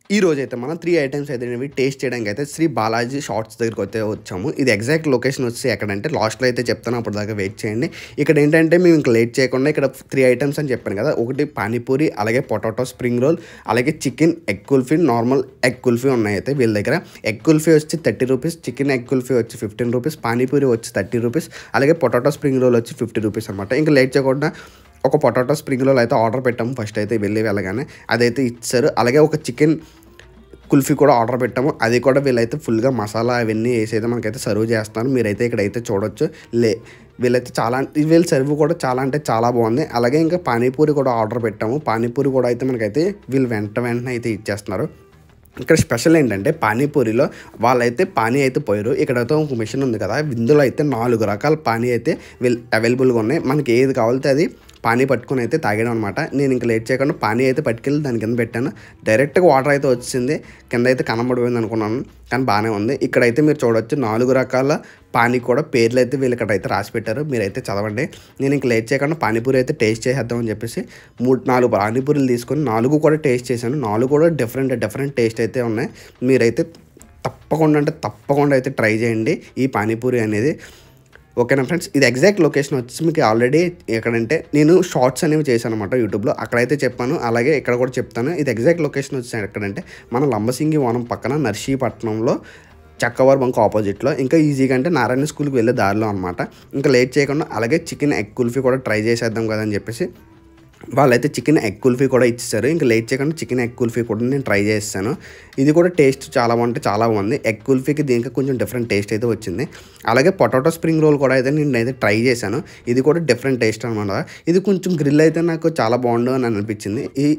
ఈ రోజు అయితే మనం త్రీ ఐటమ్స్ అయితే అనేవి టేస్ట్ చేయడానికి అయితే శ్రీ బాలాజీ షార్ట్స్ దగ్గరికి అయితే వచ్చాము ఇది ఎగ్జాక్ట్ లొకేషన్ వచ్చి ఎక్కడంటే లాస్ట్లో అయితే చెప్తాను అప్పుడు దాకా వెయిట్ చేయండి ఇక్కడ ఏంటంటే మేము ఇంకా లేట్ చేయకుండా ఇక్కడ త్రీ ఐటమ్స్ అని చెప్పాను కదా ఒకటి పానీపూరి అలాగే పొటాటో స్ప్రింగ్ రోల్ అలాగే chicken egg kulfi normal egg kulfi ఉన్నాయి అయితే వీళ్ళ దగ్గర ఎగ్ కుల్ఫీ వచ్చి thirty rupees chicken egg kulfi వచ్చి ఫిఫ్టీన్ రూపీస్ పానీపూరి వచ్చి థర్టీ రూపీస్ అలాగే పొటాటో స్ప్రింగ్ రోల్ వచ్చి ఫిఫ్టీ రూపీస్ అనమాట ఇంకా లేట్ చేయకుండా ఒక పొటాటో స్ప్రింగ్ రోల్ అయితే ఆర్డర్ పెట్టాము ఫస్ట్ అయితే వెళ్ళి వెళ్ళగానే అదైతే ఇచ్చారు అలాగే ఒక చికెన్ కుల్ఫీ కూడా ఆర్డర్ పెట్టాము అది కూడా వీళ్ళైతే ఫుల్గా మసాలా అవన్నీ వేసి అయితే మనకైతే సర్వ్ చేస్తున్నారు మీరైతే ఇక్కడైతే చూడొచ్చు లే వీళ్ళైతే చాలా వీళ్ళ సర్వ్ కూడా చాలా అంటే చాలా బాగుంది అలాగే ఇంకా పానీపూరి కూడా ఆర్డర్ పెట్టాము పానీపూరి కూడా అయితే మనకైతే వీళ్ళు వెంట వెంటనే అయితే ఇచ్చేస్తున్నారు ఇక్కడ స్పెషల్ ఏంటంటే పానీపూరిలో వాళ్ళైతే పానీ అయితే పోయారు ఇక్కడైతే ఒక మిషన్ ఉంది కదా ఇందులో అయితే నాలుగు రకాల పానీ అయితే వీళ్ళు అవైలబుల్గా ఉన్నాయి మనకి ఏది కావాలితే అది పానీ పట్టుకొని అయితే తాగాను అనమాట నేను ఇంకా లేట్ చేయకుండా పానీ అయితే పట్టుకెళ్ళి దాని కింద పెట్టాను డైరెక్ట్గా వాటర్ అయితే వచ్చింది కింద అయితే కనబడిపోయింది అనుకున్నాను కానీ బాగానే ఉంది ఇక్కడైతే మీరు చూడొచ్చు నాలుగు రకాల పానీ కూడా పేర్లు అయితే వీళ్ళు ఇక్కడ అయితే రాసి పెట్టారు మీరైతే చదవండి నేను ఇంక లేట్ చేయకుండా పానీపూరి అయితే టేస్ట్ చేసేద్దామని చెప్పేసి మూడు నాలుగు పానీపూరీలు తీసుకొని నాలుగు కూడా టేస్ట్ చేశాను నాలుగు కూడా డిఫరెంట్ డిఫరెంట్ టేస్ట్ అయితే ఉన్నాయి మీరైతే తప్పకుండా అంటే తప్పకుండా అయితే ట్రై చేయండి ఈ పానీపూరి అనేది ఓకేనా ఫ్రెండ్స్ ఇది ఎగ్జాక్ట్ లొకేషన్ వచ్చి మీకు ఆల్రెడీ ఎక్కడంటే నేను షార్ట్స్ అనేవి చేశాను అనమాట యూట్యూబ్లో అక్కడైతే చెప్పాను అలాగే ఇక్కడ కూడా చెప్తాను ఇది ఎగ్జాక్ట్ లొకేషన్ వచ్చి ఎక్కడంటే మన లంబసింగి వనం పక్కన నర్సీపట్నంలో చక్కవారు బంక్ ఆపోజిట్లో ఇంకా ఈజీగా అంటే నారాయణ స్కూల్కి వెళ్ళే దారిలో అనమాట ఇంకా లేట్ చేయకుండా అలాగే చికెన్ ఎగ్ కుల్ఫీ కూడా ట్రై చేసేద్దాం కదా అని చెప్పేసి వాళ్ళైతే చికెన్ ఎగ్ కుల్ఫీ కూడా ఇచ్చేసారు ఇంకా లేట్ చేయకుండా చికెన్ ఎగ్ కుల్ఫీ కూడా నేను ట్రై చేస్తాను ఇది కూడా టేస్ట్ చాలా బాగుంటే చాలా బాగుంది ఎగ్ కుల్ఫీకి దీనికి కొంచెం డిఫరెంట్ టేస్ట్ అయితే వచ్చింది అలాగే పొటాటో స్ప్రింగ్ రోల్ కూడా అయితే నేను అయితే ట్రై చేశాను ఇది కూడా డిఫరెంట్ టేస్ట్ అనమాట ఇది కొంచెం గ్రిల్ అయితే నాకు చాలా బాగుండు అని అనిపించింది ఈ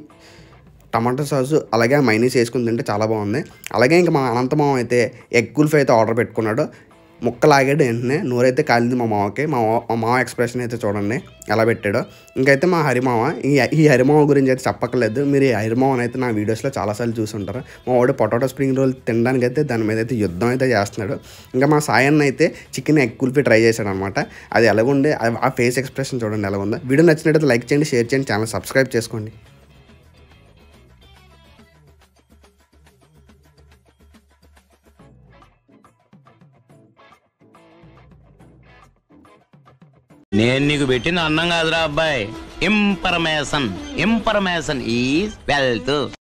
టమాటో సాసు అలాగే ఆ మైనీస్ వేసుకుని తింటే చాలా బాగుంది అలాగే ఇంకా మా అనంతమామ అయితే ఎగ్ కుల్ఫీ అయితే ఆర్డర్ పెట్టుకున్నాడు ముక్క లాగాడు వెంటనే నూరైతే కాలింది మా మామకి మా మావ- మా మామ ఎక్స్ప్రెషన్ అయితే చూడండి ఎలా పెట్టాడో ఇంకైతే మా హరిమామ ఈ ఈ హరిమామ గురించి అయితే చెప్పక్కర్లేదు మీరు ఈ హరిమామని అయితే నా వీడియోస్లో చాలాసార్లు చూసుంటారు మా వాడు పొటాటో స్ప్రింగ్ రోల్ తినడానికి అయితే దాని మీద అయితే యుద్ధం అయితే చేస్తున్నాడు ఇంకా మా సాయన్న అయితే చికెన్ ఎగ్ కుల్ఫీ ట్రై చేశాడు అనమాట అది ఎలాగుండే ఆ- ఆ ఫేస్ ఎక్స్ప్రెషన్ చూడండి ఎలా ఉందో వీడియో నచ్చినట్టయితే లైక్ చేయండి షేర్ చేయండి ఛానల్ సబ్స్క్రైబ్ చేసుకోండి నేను నీకు పెట్టిన అన్నం కాదురా అబ్బాయి ఇంపర్మేషన్ ఇంపర్మేషన్ ఈజ్ వెల్త్